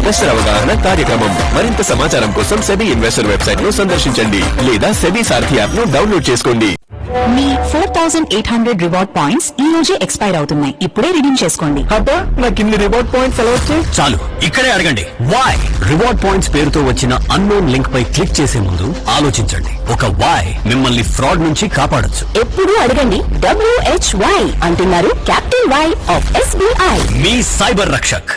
Investor అవగాహన కార్యక్రమం మరింత సమాచారం కోసం సెబీ ఇన్వెస్టర్ వెబ్సైట్ ను సందర్శించండి లేదా సెబీ సారథి యాప్ ను డౌన్లోడ్ చేసుకోండి మీ four thousand eight hundred reward points ఈ రోజే ఎక్స్పైర్ అవుతున్నాయి ఇప్పుడే రిడీమ్ చేసుకోండి అబ్బా నాకు ఇన్ని రివార్డ్ పాయింట్స్ ఎలా వచ్చాయి చాలు ఇక్కడే అడగండి వై రివార్డ్ పాయింట్స్ పేరుతో వచ్చిన అన్నోన్ లింక్ పై క్లిక్ చేసే ముందు ఆలోచించండి ఒక వై మిమ్మల్ని ఫ్రాడ్ నుంచి కాపాడొచ్చు ఎప్పుడు అడగండి డబ్ల్యూహెచ్వై అంటున్నారు కెప్టెన్ వై ఆఫ్ ఎస్బీఐ మీ సైబర్ రక్షక్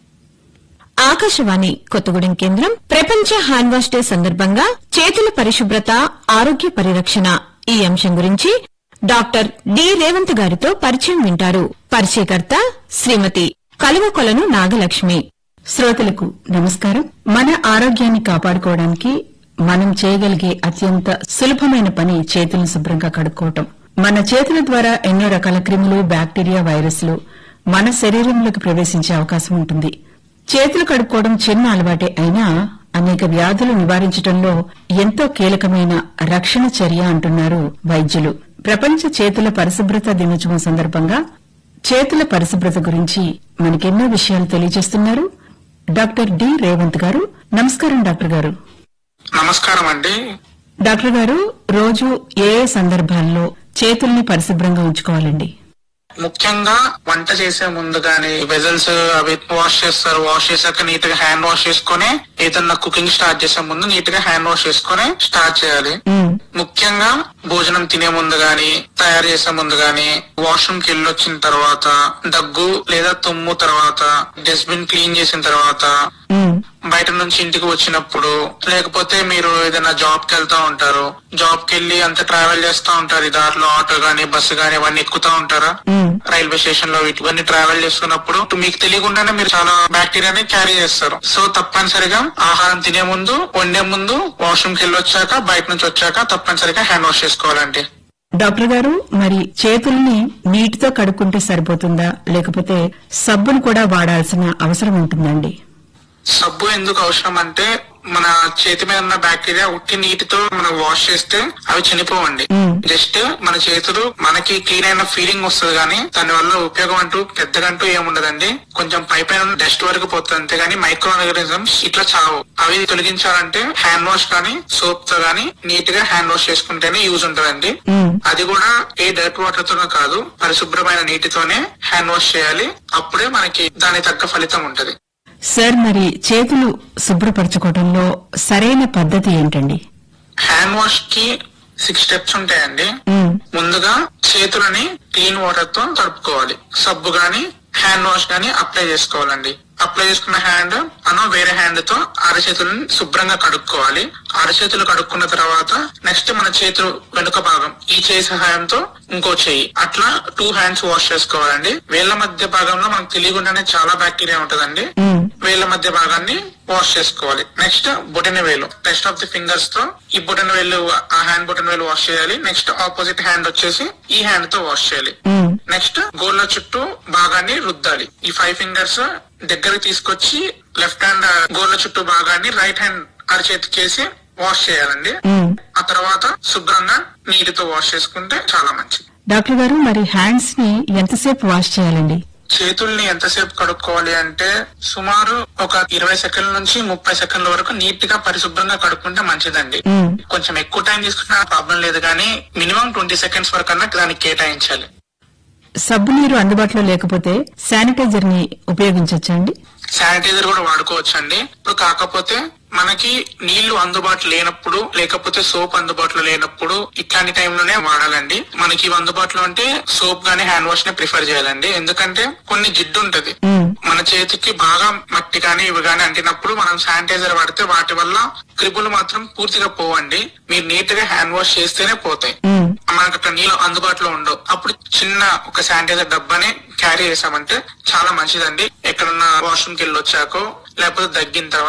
ఆకాశవాణి కొత్తగూడెం కేంద్రం ప్రపంచ హ్యాండ్ వాష్ డే సందర్భంగా చేతుల పరిశుభ్రత ఆరోగ్య పరిరక్షణ ఈ అంశం గురించి డాక్టర్ డి రేవంత్ గారితో పరిచయం వింటారు పరిచయకర్త శ్రీమతి కలువకొలను నాగలక్ష్మి శ్రోతలకు నమస్కారం మన ఆరోగ్యాన్ని కాపాడుకోవడానికి మనం చేయగలిగే అత్యంత సులభమైన పని చేతులను శుభ్రంగా కడుక్కోవటం మన చేతుల ద్వారా ఎన్నో రకాల క్రిములు బ్యాక్టీరియా వైరస్లు మన శరీరంలోకి ప్రవేశించే అవకాశం ఉంటుంది చేతులు కడుక్కోవడం చిన్న అలవాటే అయినా అనేక వ్యాధులు నివారించడంలో ఎంతో కీలకమైన రక్షణ చర్య అంటున్నారు వైద్యులు ప్రపంచ చేతుల పరిశుభ్రత దినోత్సవం సందర్భంగా చేతుల పరిశుభ్రత గురించి మనకెన్నో విషయాలు తెలియజేస్తున్నారు డాక్టర్ డి రేవంత్ గారు నమస్కారం డాక్టర్ గారు నమస్కారం అండి డాక్టర్ గారు రోజు ఏ ఏ సందర్భాల్లో చేతుల్ని పరిశుభ్రంగా ఉంచుకోవాలండి ముఖ్యంగా వంట చేసే ముందు గానీ వెజల్స్ అవి వాష్ చేస్తారు వాష్ చేశాక నీట్ గా హ్యాండ్ వాష్ చేసుకొని ఏదన్నా కుకింగ్ స్టార్ట్ చేసే ముందు నీట్ గా హ్యాండ్ వాష్ చేసుకొని స్టార్ట్ చేయాలి మ్మ్. ముఖ్యంగా భోజనం తినే ముందు గాని తయారు చేసే ముందు గాని వాష్రూమ్ కి వెళ్ళొచ్చిన తర్వాత దగ్గు లేదా తుమ్ము తర్వాత డస్ట్బిన్ క్లీన్ చేసిన తర్వాత మ్మ్. బయట నుంచి ఇంటికి వచ్చినప్పుడు లేకపోతే మీరు ఏదైనా జాబ్ కి వెళ్తా ఉంటారు జాబ్ కి వెళ్ళి అంత ట్రావెల్ చేస్తా ఉంటారు ఈ దారిలో ఆటో గానీ బస్సు గానీ ఇవన్నీ ఎక్కుతా ఉంటారా మ్మ్. రైల్వే స్టేషన్ లో ఇవన్నీ ట్రావెల్ చేస్తున్నప్పుడు మీకు తెలియకుండానే మీరు చాలా బ్యాక్టీరియాని క్యారీ చేస్తారు సో తప్పనిసరిగా ఆహారం తినే ముందు వండే ముందు వాష్రూమ్ కి వెళ్ళి వచ్చాక బయట నుంచి వచ్చాక తప్పనిసరిగా హ్యాండ్ వాష్ చేసుకోవాలండి డాక్టర్ గారు మరి చేతుల్ని నీటితో కడుక్కుంటే సరిపోతుందా లేకపోతే సబ్బును కూడా వాడాల్సిన అవసరం ఉంటుందండి సబ్బు ఎందుకు అవసరం అంటే మన చేతి మీద ఉన్న బ్యాక్టీరియా ఉట్టి నీటితో మనం వాష్ చేస్తే అవి చనిపోవండి మ్మ్. జస్ట్ మన చేతులు మనకి క్లీన్ అయిన ఫీలింగ్ వస్తుంది కానీ దాని వల్ల ఉపయోగం అంటూ పెద్దగా అంటూ ఏముండదండి కొంచెం పై పైన డస్ట్ వరకు పోతుంది అంతేగాని మైక్రో ఆర్గానిజమ్స్ ఇట్లా చావు అవి తొలగించాలంటే హ్యాండ్ వాష్ కానీ సోప్ తో కానీ నీట్ గా హ్యాండ్ వాష్ చేసుకుంటేనే యూజ్ ఉంటదండి మ్మ్. అది కూడా ఏ డర్ట్ వాటర్ తోనో కాదు పరిశుభ్రమైన నీటితోనే హ్యాండ్ వాష్ చేయాలి అప్పుడే మనకి దాని తగ్గ ఫలితం ఉంటది సార్ మరి చేతులు శుభ్రపరచుకోవడంలో సరైన పద్ధతి ఏంటండి హ్యాండ్ వాష్ కి సిక్స్ స్టెప్స్ ఉంటాయండి మ్మ్. ముందుగా చేతులని క్లీన్ వాటర్ తో తడుపుకోవాలి సబ్బు గాని హ్యాండ్ వాష్ గాని అప్లై చేసుకోవాలండి అప్లై చేసుకున్న హ్యాండ్ మనం వేరే హ్యాండ్ తో అరచేతులను శుభ్రంగా కడుక్కోవాలి అరచేతులు కడుక్కున్న తర్వాత నెక్స్ట్ మన చేతులు వెనుక భాగం ఈ చేయి సహాయంతో ఇంకో చేయి అట్లా టూ హ్యాండ్స్ వాష్ చేసుకోవాలండి వేళ్ల మధ్య భాగంలో మనకు తెలియకుండానే చాలా బ్యాక్టీరియా ఉంటదండి మ్మ్. వేళ్ల మధ్య భాగాన్ని వాష్ చేసుకోవాలి నెక్స్ట్ బొటన వేలు రెస్ట్ ఆఫ్ ది ఫింగర్స్ తో ఈ బొటన వేలు ఆ హ్యాండ్ బొటన వేలు వాష్ చేయాలి నెక్స్ట్ ఆపోజిట్ హ్యాండ్ వచ్చేసి ఈ హ్యాండ్ తో వాష్ చేయాలి మ్మ్. నెక్స్ట్ గోళ్ళ చుట్టూ భాగాన్ని రుద్దాలి ఈ ఫైవ్ ఫింగర్స్ దగ్గరికి తీసుకొచ్చి లెఫ్ట్ హ్యాండ్ గోళ్ళ చుట్టూ భాగాన్ని రైట్ హ్యాండ్ అరచేతికేసి వాష్ చేయాలండి మ్మ్. ఆ తర్వాత శుభ్రంగా నీటితో వాష్ చేసుకుంటే చాలా మంచిది డాక్టర్ గారు మరి హ్యాండ్స్ ని ఎంతసేపు వాష్ చేయాలండి చేతుల్ని ఎంతసేపు కడుక్కోవాలి అంటే సుమారు ఒక ఇరవై సెకండ్ల నుంచి ముప్పై సెకండ్ల వరకు నీట్ గా పరిశుభ్రంగా కడుక్కుంటే మంచిదండి మ్మ్. కొంచెం ఎక్కువ టైం తీసుకున్నా ప్రాబ్లం లేదు కానీ మినిమం ట్వంటీ సెకండ్స్ వరకు అన్నా దానికి కేటాయించాలి సబ్బు నీరు అందుబాటులో లేకపోతే శానిటైజర్ ని ఉపయోగించవచ్చా అండి శానిటైజర్ కూడా వాడుకోవచ్చు అండి ఇప్పుడు కాకపోతే మనకి నీళ్లు అందుబాటులో లేనప్పుడు లేకపోతే సోప్ అందుబాటులో లేనప్పుడు ఇట్లాంటి టైంలోనే వాడాలండి మనకి ఇవి అందుబాటులో ఉంటే సోప్ గానీ హ్యాండ్ వాష్ ని ప్రిఫర్ చేయాలండి ఎందుకంటే కొన్ని జిడ్డు ఉంటది మ్మ్. మన చేతికి బాగా మట్టి కానీ ఇవి కానీ అంటినప్పుడు మనం శానిటైజర్ వాడితే వాటి వల్ల క్రిములు మాత్రం పూర్తిగా పోవండి మీరు నీట్ గా హ్యాండ్ వాష్ చేస్తేనే పోతాయి మ్మ్. మనకు అక్కడ నీళ్ళు అందుబాటులో ఉండవు అప్పుడు చిన్న ఒక శానిటైజర్ డబ్బాని క్యారీ చేసామంటే చాలా మంచిదండి ఎక్కడన్నా వాష్రూమ్ కి వెళ్ళి వచ్చాకో లేకపోతే దగ్గిన తర్వాత